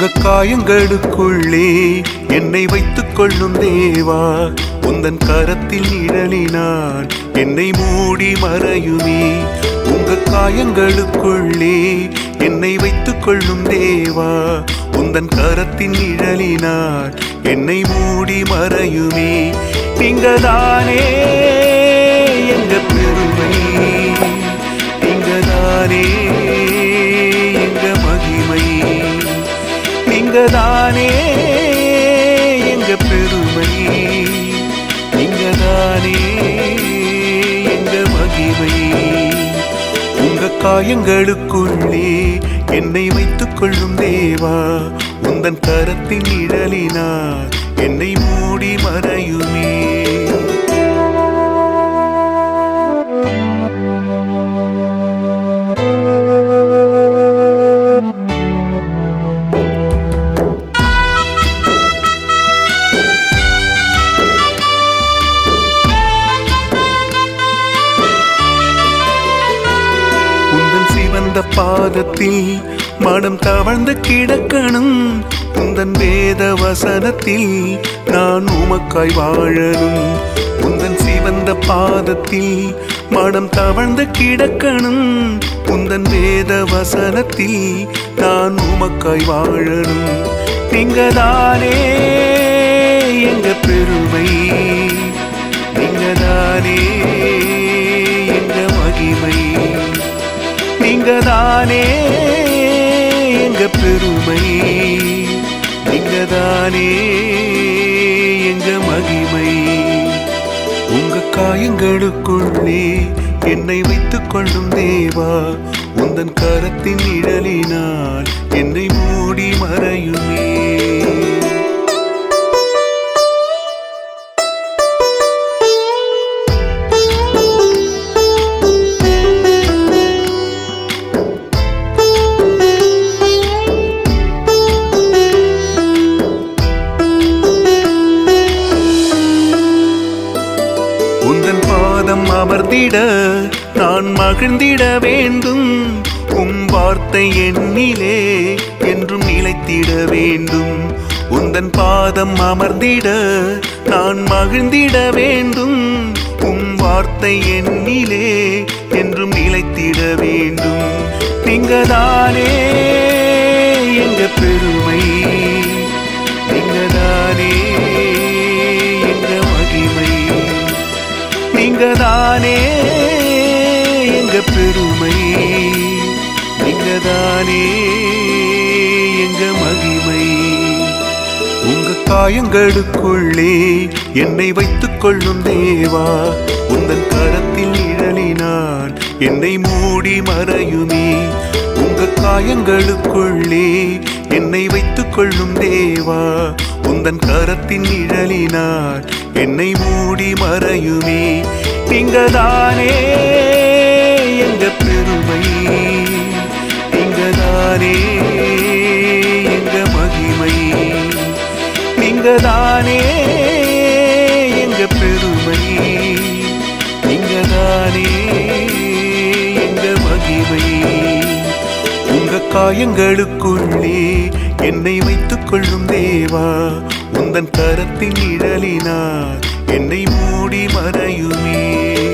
உங்க காயங்களுக்குள்ளே என்னை வைத்துக் கொள்ளும் தேவா உந்தன் கரத்தில் நிழலினால் என்னை மூடி மறையுமே உங்க காயங்களுக்குள்ளே என்னை வைத்துக் கொள்ளும் தேவா உந்தன் கரத்தின் நிழலினால் என்னை மூடி மறையுமே நீங்க தானே எங்க பெருமை நீங்க தானே எங்க மகிமை நீங்க தானே எங்க பெருமை நீங்க தானே எங்க மகிமை உங்க காயங்களுக்குள்ளே என்னை வைத்துக் கொள்ளும் தேவா உந்தன் கரத்தின் நிழலினால் என்னை மூடி மறையுமே உந்தன் சிவந்த பாதத்தில் மனம் தவழ்ந்து கிடக்கணும் உந்தன் வேத வசனத்தில் நான் உமக்காய் வாழணும் உந்தன் சிவந்த பாதத்தில் மனம் தவழ்ந்து கிடக்கணும் உந்தன் வேத வசனத்தில் நான் உமக்காய் வாழணும் நீங்க தானே எங்க பெருமை நீங்க தானே எங்க மகிமை நீங்க தானே எங்க பெருமை நீங்க தானே எங்க மகிமை உங்க காயங்களுக்குள்ளே என்னை வைத்துக் கொள்ளும் தேவா உந்தன் கரத்தின் நிழலினால் என்னை மூடி மறையுமே உந்தன் பாதம் அமர்ந்திட நான் மகிழ்ந்திட வேண்டும் உம் வார்த்தை எண்ணிலே என்றும் நிலைத்திட வேண்டும் உந்தன் பாதம் அமர்ந்திட நான் மகிழ்ந்திட வேண்டும் உம் வார்த்தை எண்ணிலே என்றும் நிலைத்திட வேண்டும் நீங்க தானே எங்க பெருமை நீங்க தானே எங்க மகிமை நீங்க தானே எங்க பெருமை நீங்க தானே எங்க மகிமை உங்க காயங்களுக்குள்ளே என்னை வைத்துக் கொள்ளும் தேவா உந்தன் கரத்தில் நிழலினால் என்னை மூடி மறையுமே உங்க காயங்களுக்குள்ளே என்னை வைத்துக் கொள்ளும் தேவா உந்தன் கரத்தின் நிழலினால் என்னை மூடி மறையுமே நீங்க தானே எங்க பெருமை நீங்க தானே எங்க மகிமை நீங்க தானே எங்க பெருமை நீங்க தானே எங்க மகிமை உங்க காயங்களுக்குள்ளே என்னை வைத்துக் கொள்ளும் தேவா உந்தன் கரத்தின் நிழலினால் என்னை மூடி மறையுமே